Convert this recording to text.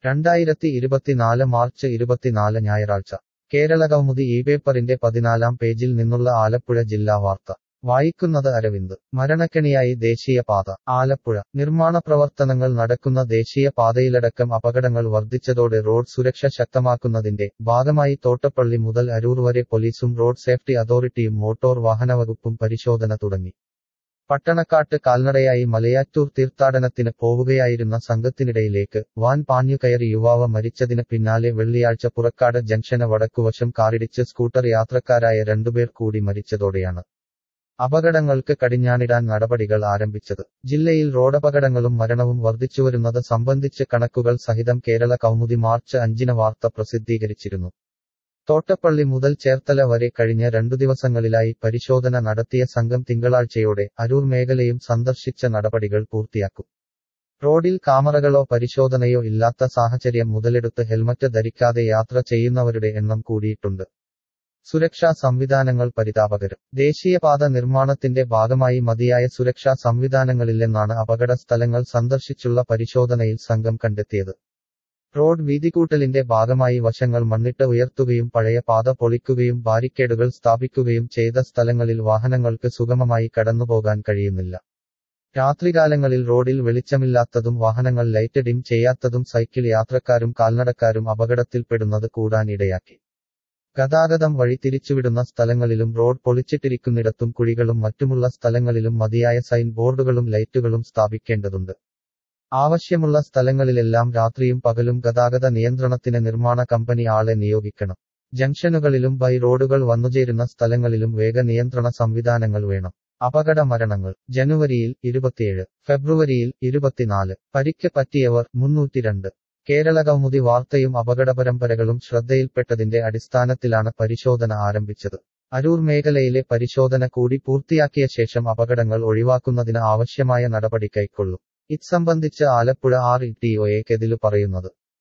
രണ്ടായിരത്തി ഇരുപത്തിനാല് മാർച്ച് ഇരുപത്തിനാല് ഞായറാഴ്ച കേരളകൗമുദി ഈ പേപ്പറിന്റെ പതിനാലാം പേജിൽ നിന്നുള്ള ആലപ്പുഴ ജില്ലാ വാർത്ത വായിക്കുന്നത് അരവിന്ദ് മരണക്കെണിയായി ദേശീയപാത ആലപ്പുഴ നിർമ്മാണ പ്രവർത്തനങ്ങൾ നടക്കുന്ന ദേശീയ പാതയിലടക്കം അപകടങ്ങൾ വർദ്ധിച്ചതോടെ റോഡ് സുരക്ഷ ശക്തമാക്കുന്നതിന്റെ ഭാഗമായി തോട്ടപ്പള്ളി മുതൽ അരൂർ വരെ പോലീസും റോഡ് സേഫ്റ്റി അതോറിറ്റിയും മോട്ടോർ വാഹനവകുപ്പും പരിശോധന തുടങ്ങി പട്ടണക്കാട്ട് കാൽനടയായി മലയാറ്റൂർ തീർത്ഥാടനത്തിന് പോവുകയായിരുന്ന സംഘത്തിനിടയിലേക്ക് വാൻ പാഞ്ഞുകയറി യുവാവ് മരിച്ചതിന് പിന്നാലെ വെള്ളിയാഴ്ച പുറക്കാട് ജംഗ്ഷന് വടക്കുവശം കാറിടിച്ച് സ്കൂട്ടർ യാത്രക്കാരായ രണ്ടുപേർ കൂടി മരിച്ചതോടെയാണ് അപകടങ്ങൾക്ക് കടിഞ്ഞാണിടാൻ നടപടികൾ ആരംഭിച്ചത് ജില്ലയിൽ റോഡപകടങ്ങളും മരണവും വർദ്ധിച്ചുവരുന്നത് സംബന്ധിച്ച് കണക്കുകൾ സഹിതം കേരള കൗമുദി മാർച്ച് അഞ്ചിന് വാർത്ത പ്രസിദ്ധീകരിച്ചിരുന്നു തോട്ടപ്പള്ളി മുതൽ ചേർത്തല വരെ കഴിഞ്ഞ രണ്ടു ദിവസങ്ങളിലായി പരിശോധന നടത്തിയ സംഘം തിങ്കളാഴ്ചയോടെ അരൂർ മേഖലയും സന്ദർശിച്ച നടപടികൾ പൂർത്തിയാക്കും റോഡിൽ കാമറകളോ പരിശോധനയോ ഇല്ലാത്ത സാഹചര്യം മുതലെടുത്ത് ഹെൽമറ്റ് ധരിക്കാതെ യാത്ര ചെയ്യുന്നവരുടെ എണ്ണം കൂടിയിട്ടുണ്ട് സുരക്ഷാ സംവിധാനങ്ങൾ പരിതാപകരം ദേശീയപാത നിർമ്മാണത്തിന്റെ ഭാഗമായി മതിയായ സുരക്ഷാ സംവിധാനങ്ങളില്ലെന്നാണ് അപകട സ്ഥലങ്ങൾ സന്ദർശിച്ചുള്ള പരിശോധനയിൽ സംഘം കണ്ടെത്തിയത് റോഡ് വീതികൂട്ടലിന്റെ ഭാഗമായി വശങ്ങൾ മണ്ണിട്ട് ഉയർത്തുകയും പഴയ പാത പൊളിക്കുകയും ബാരിക്കേഡുകൾ സ്ഥാപിക്കുകയും ചെയ്ത സ്ഥലങ്ങളിൽ വാഹനങ്ങൾക്ക് സുഗമമായി കടന്നുപോകാൻ കഴിയുന്നില്ല രാത്രികാലങ്ങളിൽ റോഡിൽ വെളിച്ചമില്ലാത്തതും വാഹനങ്ങൾ ലൈറ്റ് ഡിം ചെയ്യാത്തതും സൈക്കിൾ യാത്രക്കാരും കാൽനടക്കാരും അപകടത്തിൽപ്പെടുന്നത് കൂടാൻ ഇടയാക്കി ഗതാഗതം വഴി തിരിച്ചുവിടുന്ന സ്ഥലങ്ങളിലും റോഡ് പൊളിച്ചിട്ടിരിക്കുന്നിടത്തും കുഴികളും മറ്റുമുള്ള സ്ഥലങ്ങളിലും മതിയായ സൈൻ ബോർഡുകളും ലൈറ്റുകളും സ്ഥാപിക്കേണ്ടതുണ്ട് ആവശ്യമുള്ള സ്ഥലങ്ങളിലെല്ലാം രാത്രിയും പകലും ഗതാഗത നിയന്ത്രണത്തിന് നിർമ്മാണ കമ്പനി ആളെ നിയോഗിക്കണം ജംഗ്ഷനുകളിലും ബൈ റോഡുകൾ വന്നുചേരുന്ന സ്ഥലങ്ങളിലും വേഗ നിയന്ത്രണ സംവിധാനങ്ങൾ വേണം അപകട മരണങ്ങൾ ജനുവരിയിൽ ഇരുപത്തിയേഴ് ഫെബ്രുവരിയിൽ ഇരുപത്തിനാല് പരിക്ക് പറ്റിയവർ മുന്നൂറ്റിരണ്ട് കേരള കൗമുദി വാർത്തയും അപകട പരമ്പരകളും ശ്രദ്ധയിൽപ്പെട്ടതിന്റെ അടിസ്ഥാനത്തിലാണ് പരിശോധന ആരംഭിച്ചത് അരൂർ മേഖലയിലെ പരിശോധന കൂടി പൂർത്തിയാക്കിയ ശേഷം അപകടങ്ങൾ ഒഴിവാക്കുന്നതിന് ആവശ്യമായ നടപടി കൈക്കൊള്ളും ഇത് സംബന്ധിച്ച് ആലപ്പുഴ ആർ ഇ ടി ഒയെ കെതിലു പറയുന്നത്